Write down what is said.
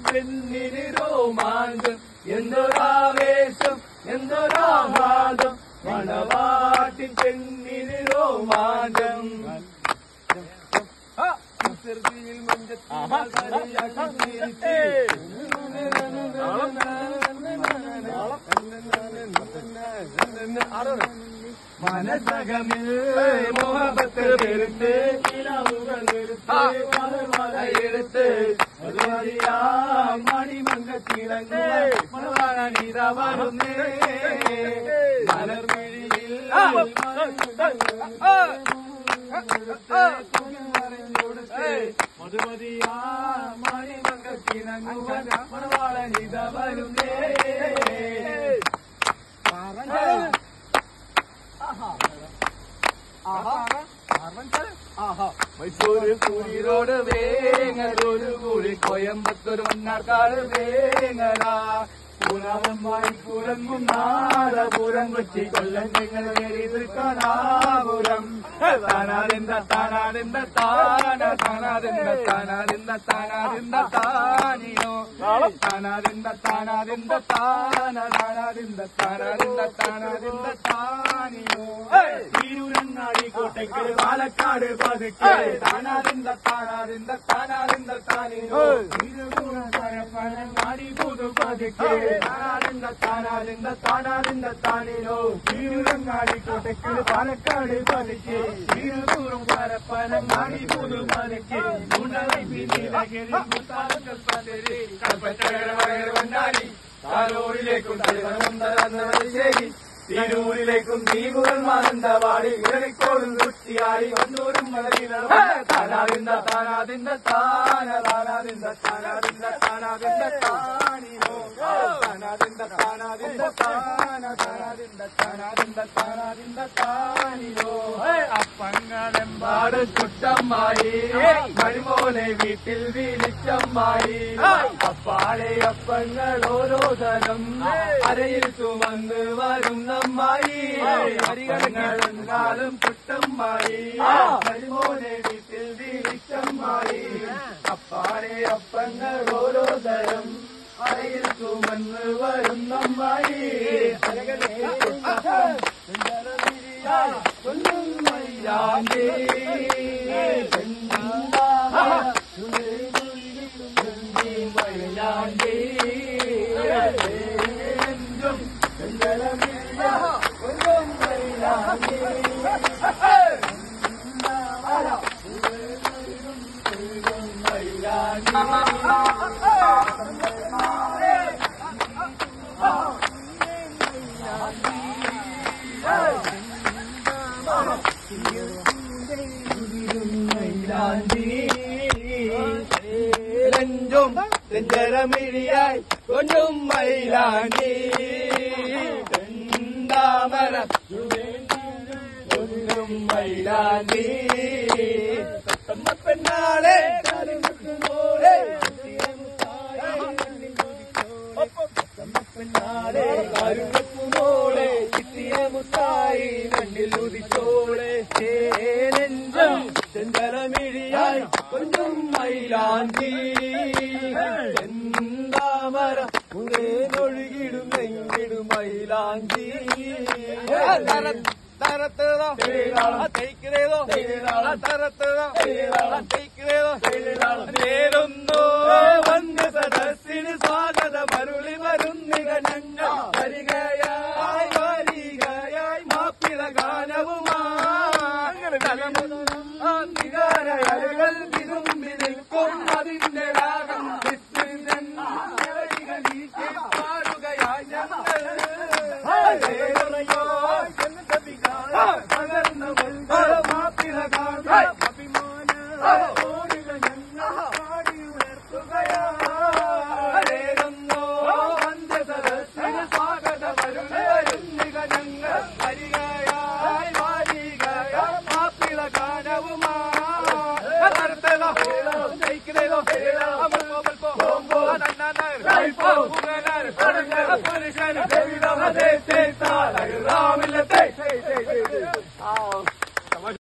പെണ്ണിന് രോമാഞ്ചം എന്തൊരാവേശം എന്തൊരാഹ്ലാദം മണവാട്ടി പെണ്ണിന് രോമാഞ്ചം കുസൃതിയിൽ മനസകമിൽ മോഹബത്ത് പെരുത്ത് ഇലാവുകൾ നിർത്ത് എടുത്ത് മണിമങ്കത്തിളങ്ങ മണവാണിത വരുന്നേ മലർമിഴിയിൽ മധുമതിയാ മണിമങ്കത്തിളങ്ങുക മണവാളനിത വരുന്നേ മൈസൂര് കൂടിരോട് വേങ്ങരൊരു കൂടി കോയമ്പത്തൂർ മണ്ണാർക്കാട് വേങ്ങര പൂരാമമ്മായി പൂരങ്കുന്നാടപുരം കൊച്ചി കൊല്ലം ചെങ്ങൽ കയറി തൃക്കനാപുരം താനാതിന്ത താനാതിന്ത താന താനാതിന്ത താനാതിന്ത താനാതിന്ത താനിയോ താനാതിന്ത താനാതിന്ത താന താനാതിന്ത താനാതിന്ത താനാതിന്ത താനിയോ തിരൂരങ്ങാടി കോട്ടയ്ക്ക് പാലക്കാട് പതുക്കെ താനാതിന്ത താനാതിന്ത താനാതിന്ത താനിയോ തിരുവനന്തപുരം പുതു പതുക്കെ താനാതിന്ത താനാതിന്ത താനാതിന്ത താനിയോ തിരൂരങ്ങാടി കോട്ടയ്ക്ക് പാലക്കാട് പതുക്കെ തിരുവനന്തപുരം പരപ്പനങ്ങാടി പുതു പതുക്കെ ഉണവി നീലഗിരി മുത്താൽ കൽപ്പതരി കൽപ്പറ്റ വണ്ടാരി താരോടിലേക്കും തളിവനന്തരശേരി തിരൂരിലേക്കും ദ്വീപുകൾ മാനന്തവാടി ഇരണിക്കോടും കുട്ടിയാടി വന്നൂരും മലയിലും താനാതിന്റെ താനാതിന്റെ താന താനാതിന്റെ താനാതിന്റെ താനാതിന്റെ താനിയോ താനാതിന്റെ താനാതിന്റെ താന താനാതിന്റെ താനാതിന്റെ താനാതിന്റെ താനിയോ അപ്പങ്ങളെമ്പാട് ചുട്ടമ്മായി മരുമോനെ വീട്ടിൽ വിളിച്ചമ്മായി അപ്പാടെ അപ്പങ്ങൾ ഓരോ തരം അരയിൽ ചുമന്ന് വരും നമ്മായി അരികളെങ്കാലും ചുട്ടമ്മായി മരുമോനെ വീട്ടിൽ വിളിച്ചമ്മായി അപ്പാടെ അപ്പങ്ങൾ ഓരോ തരം അരയിൽ ചുമന്ന് വരും നമ്മായി ും ചെഞ്ചരമിഴിയായി കൊണ്ടും മൈലാണ്ടി ചെന്താമര കൊണ്ടും മൈലാണ്ടി തത്തമ്മ പെണ്ണാളെ തലമുട്ടുമോളെ പെണ്ണാളെ കരുണക്കുമോളെ കിട്ടിയ മുത്തായി മണ്ണിൽ ഉദിച്ചോളെ നെഞ്ചും ചെന്തലമിഴിയായി കൊണ്ടും മൈലാന്തി എന്താമര മുതേനൊഴുകിടും നെങ്കിടും മൈലാന്തി തരത്തേതോ തയ്ക്കുന്നേതോ തരത്തേതോ തയ്ക്കുന്നേതോ നേരുന്നോ വന്ന് സദസ്സിന് സ്വാഗതം അരുളി വരുന്നിക ഞങ്ങൾ വരികയായി വരികയായി മാപ്പിള ഗാനവുമായി നികാരകൾ വിരുമ്പി നിൽക്കും അതിന്റെ രാഗം വിസ്മൃതൻ നിറഴികളീക്കെ പാടുകയായി ഞങ്ങൾ പകർന്ന മാപ്പിള ഗാനം അഭിമാന ഓടികൾ ഞങ്ങൾ പാടി ഉയർത്തുകയാകുന്നോ അന്ത്യസദസ്സിന് സ്വാഗതം വരുന്നിക ഞങ്ങൾ വരികയായി വാരികയായി മാപ്പിള ഗാനവുമാ